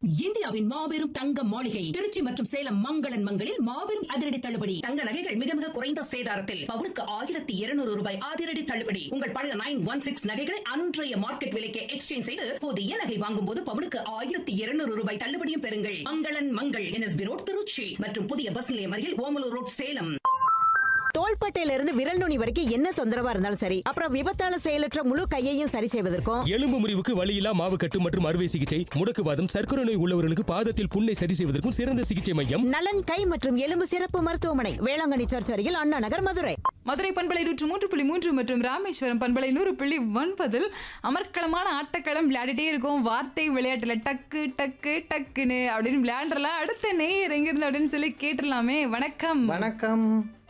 இந்தியாவின் மாபெரும் தங்க மாளிகை திருச்சி மற்றும் சேலம் மங்களன் மங்களில் மாபெரும் அதிரடி தள்ளுபடி தங்க நகைகள் மிக மிக குறைந்த சேதாரத்தில் பவுனுக்கு ஆயிரத்தி இருநூறு ரூபாய் அதிரடி தள்ளுபடி உங்கள் பழைய நைன் ஒன் சிக்ஸ் நகைகளை அன்றைய மார்க்கெட் விலைக்கு எக்ஸ்சேஞ்ச் செய்து புதிய நகை வாங்கும் போது பவுனுக்கு ஆயிரத்தி இருநூறு ரூபாய் தள்ளுபடியும் பெறுங்கள் மங்களன் மங்கள் என்எஸ்பி ரோட் திருச்சி மற்றும் புதிய பஸ் நிலையம் அருகில் ஓமலூர் ரோட் சேலம் தோள்பட்டையில இருந்து விரல் நுனி வரைக்கும் என்ன தொந்தரவா இருந்தாலும் சரி அப்புறம் விபத்தால செயலற்ற முழு கையையும் சரி செய்வதற்கும் எலும்பு முறிவுக்கு வலியில்லா மாவுக்கட்டு மற்றும் அறுவை சிகிச்சை முடக்குவாதம் சர்க்கரை நோய் உள்ளவர்களுக்கு பாதத்தில் புண்ணை சரி செய்வதற்கும் சிறந்த சிகிச்சை மையம் நலன் கை மற்றும் எலும்பு சிறப்பு மருத்துவமனை வேளாங்கண்ணி சர்ச் அருகில் அண்ணா நகர் மதுரை மதுரை பண்பலை நூற்று மூன்று புள்ளி மூன்று மற்றும் ராமேஸ்வரம் பண்பலை நூறு புள்ளி ஒன்பதில் அமர்க்களமான ஆட்டக்களம் விளையாடிட்டே இருக்கும் வார்த்தை விளையாட்டுல டக்கு டக்கு டக்குன்னு அப்படின்னு விளையாண்டுலாம் அடுத்த நேயர் எங்கிருந்து அப்படின்னு சொல்லி கேட்டுடலாமே வணக்கம் வணக்கம்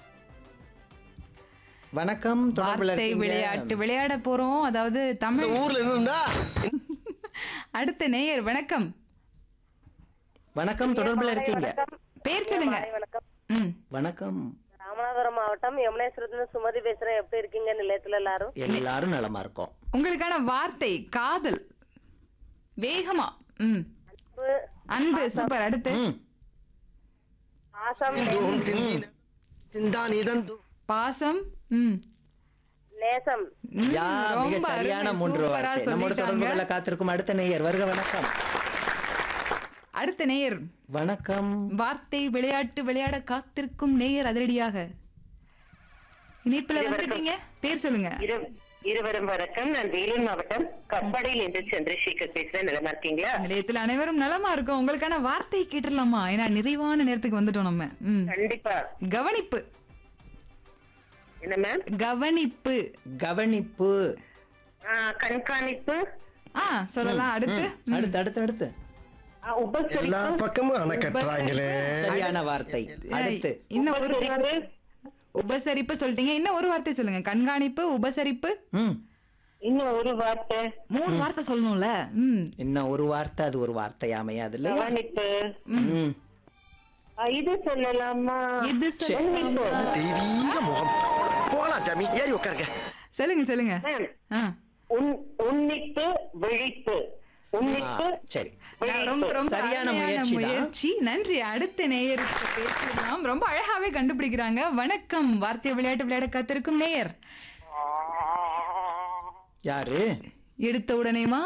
வணக்கம் தொடர்புல வார்த்தை இருக்கீங்க. விளையாட்டு விளையாட போறோம் அதாவது தமிழ் ஊர்ல இருந்தா அடுத்த நேயர் வணக்கம் வணக்கம் தொடர்புல இருக்கீங்க பேர் சொல்லுங்க ம் வணக்கம் ராமநாதபுரம் மாவட்டம் யமுனேஸ்வரத்துல சுமதி பேசுறேன் எப்படி இருக்கீங்க நிலையத்துல எல்லாரும் எல்லாரும் நலமா இருக்கோம் உங்களுக்கான வார்த்தை காதல் வேகமா ம் அன்பு சூப்பர் அடுத்து ம், பாசம் தின்தான் இதன் பாசம் ம் நேசம் ம், யா மிக ரொம்ப சரியான அருமை, மூன்று சூப்பரா வார்த்தை நம்மோட சொல்லிட்டாங்க. தொடர்புகளை காத்திருக்கும் அடுத்த நேயர் வருக வணக்கம் அடுத்த நேயர் வணக்கம் வார்த்தை விளையாட்டு விளையாட காத்திருக்கும் நேயர் அதிரடியாக இணைப்புல வந்துட்டீங்க பேர் சொல்லுங்க இரு இருவரும் வணக்கம் நான் வேலூர் மாவட்டம் கப்பாடியில் இருந்து சந்திரசேகர் பேசுறேன் நிலமா இருக்கீங்களா நிலையத்தில் அனைவரும் நலமா இருக்கும் உங்களுக்கான வார்த்தை கேட்டுடலாமா ஏன்னா நிறைவான நேரத்துக்கு வந்துட்டோம் நம்ம ம். கண்டிப்பா கவனிப்பு என்ன மேம் கவனிப்பு கவனிப்பு கண்காணிப்பு ஆ சொல்லலாம் அடுத்து அடுத்து அடுத்து அடுத்து ஆ, உபசரிப்பு எல்லா பக்கமும் அணை கட்டுறாங்களே சரியான வார்த்தை அடுத்து இன்னும் ஒரு வார்த்தை உபசரிப்பு சொல்லிட்டீங்க இன்னும் ஒரு வார்த்தை சொல்லுங்க கண்காணிப்பு உபசரிப்பு ம் இன்னும் ஒரு வார்த்தை மூணு வார்த்தை சொல்லணும்ல ம் இன்னும் ஒரு வார்த்தை அது ஒரு வார்த்தை அமையாது இல்லையா கவனிப்பு ம் ஆ, இது சொல்லலாமா இது சொல்லலாமா? தெய்வீக முகம் போலாம் ஜாமி ஏறி உட்காருங்க சொல்லுங்க சொல்லுங்க மேம் ஆ. உன்- உன்னிப்பு விழிப்பு உன்னிப்பு ஆ, சரி ரொம்ப ரொம்ப சரியான அருமையான முயற்சி தான். முயற்சி நன்றி அடுத்த நேயருக்கு பேசலாம் ரொம்ப அழகாவே கண்டுபிடிக்கிறாங்க வணக்கம் வார்த்தை விளையாட்டு விளையாட காத்திருக்கும் நேயர் யாரு எடுத்த உடனேமா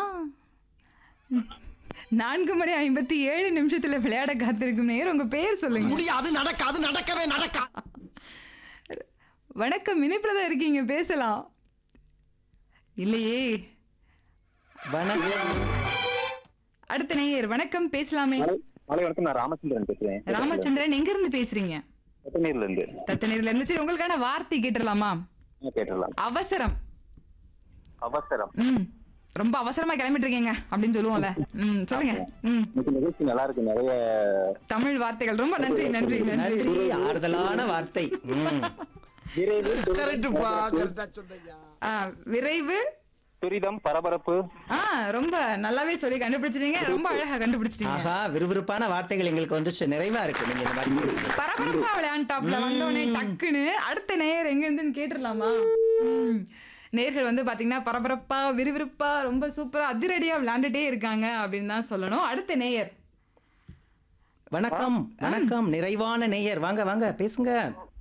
நான்கு மணி ஐம்பத்தி ஏழு நிமிஷத்துல விளையாட காத்திருக்கும் நேயர் உங்க பேர் சொல்லுங்க முடியாது நடக்காது நடக்கவே நடக்கா வணக்கம் இணைப்புல தான் இருக்கீங்க பேசலாம் இல்லையே வணக்கம் அடுத்த நேயர் வணக்கம் பேசலாமே மாலை வணக்கம் நான் ராமச்சந்திரன் பேசுறேன் ராமச்சந்திரன் எங்க இருந்து பேசுறீங்க கொத்தனீர்ல இருந்து தத்தநீர்ல இருந்து சரி உங்களுக்கான வார்த்தை கேட்டுடலாமா கேட்டுடலாம் அவசரம் அவசரம் ம் ரொம்ப அவசரமா கிளம்பிட்டு இருக்கீங்க அப்படின்னு சொல்லுவோம்ல ம் சொல்லுங்க ம் இன்னைக்கு நிகழ்ச்சி நல்லா இருக்கு நிறைய தமிழ் வார்த்தைகள் ரொம்ப நன்றி நன்றி நன்றி நன்றி ஆறுதலான வார்த்தை ம். கரெக்டுப்பா கரெக்டா சொல்றீங்க ஆ, விரைவு துரிதம் பரபரப்பு ஆ ரொம்ப நல்லாவே சொல்லி கண்டுபிடிச்சிட்டீங்க ரொம்ப அழகா கண்டுபிடிச்சிட்டீங்க ஆஹா விறுவிறுப்பான வார்த்தைகள் எங்களுக்கு வந்துச்சு நிறைவா இருக்கு நீங்க இந்த மாதிரி பேசுறது. பரபரப்பா விளையாண்டாப்ல வந்தோடனே டக்குன்னு அடுத்த நேயர் எங்க இருந்துன்னு கேட்டுடலாமா ம். நேர்கள் வந்து பாத்தீங்கன்னா பரபரப்பா விறுவிறுப்பா ரொம்ப சூப்பரா அதிரடியா விளையாண்டுட்டே இருக்காங்க அப்படின்னு தான் சொல்லணும் அடுத்த நேயர் வணக்கம் வணக்கம் நிறைவான நேயர் வாங்க வாங்க பேசுங்க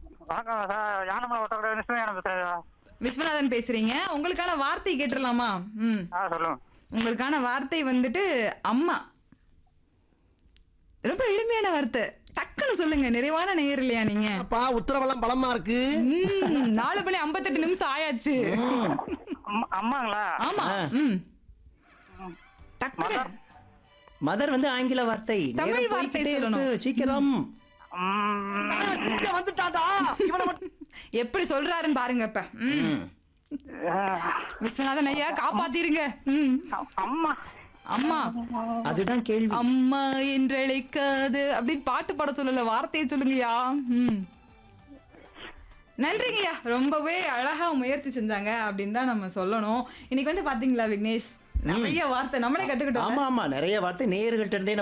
விஸ்வநாதன் பேசுறீங்க உங்களுக்கான வார்த்தை கேட்டுடலாமா ம் உங்களுக்கான வார்த்தை வந்துட்டு அம்மா ரொம்ப எளிமையான வார்த்தை டக்குன்னு சொல்லுங்க நிறைவான நேயர் இல்லையா நீங்க அப்பா உத்தரவெல்லாம் பலமா இருக்கு ம், நாலு மணி ஐம்பத்தெட்டு நிமிஷம் ஆயாச்சு அம்மாங்களா ஆமா ம் டக்குனு மதர் வந்து ஆங்கில வார்த்தை தமிழ் நேரம் வார்த்தை போய்க்கிட்டே சொல்லணும். இருக்கு சீக்கிரம் வந்துட்டாடா இவனை மட்டும் எப்படி சொல்றாருன்னு பாருங்க இப்ப ம். விஸ்வநாதன் ஐயா காப்பாத்திருங்க ம். அம்மா அம்மா அதுதான் கேள்வி அம்மா என்றழைக்காது அப்படின்னு பாட்டு பாட சொல்லல வார்த்தையை சொல்லுங்கய்யா ம் நன்றிங்கய்யா ரொம்பவே அழகா முயற்சி செஞ்சாங்க அப்படின்னு தான் நம்ம சொல்லணும் இன்னைக்கு வந்து பாத்தீங்களா விக்னேஷ் நிறைய வார்த்தை நம்மளே கத்துக்கிட்டோம் ஆமா ஆமா நிறைய வார்த்தை நேயர்கள்ட்ட இருந்தே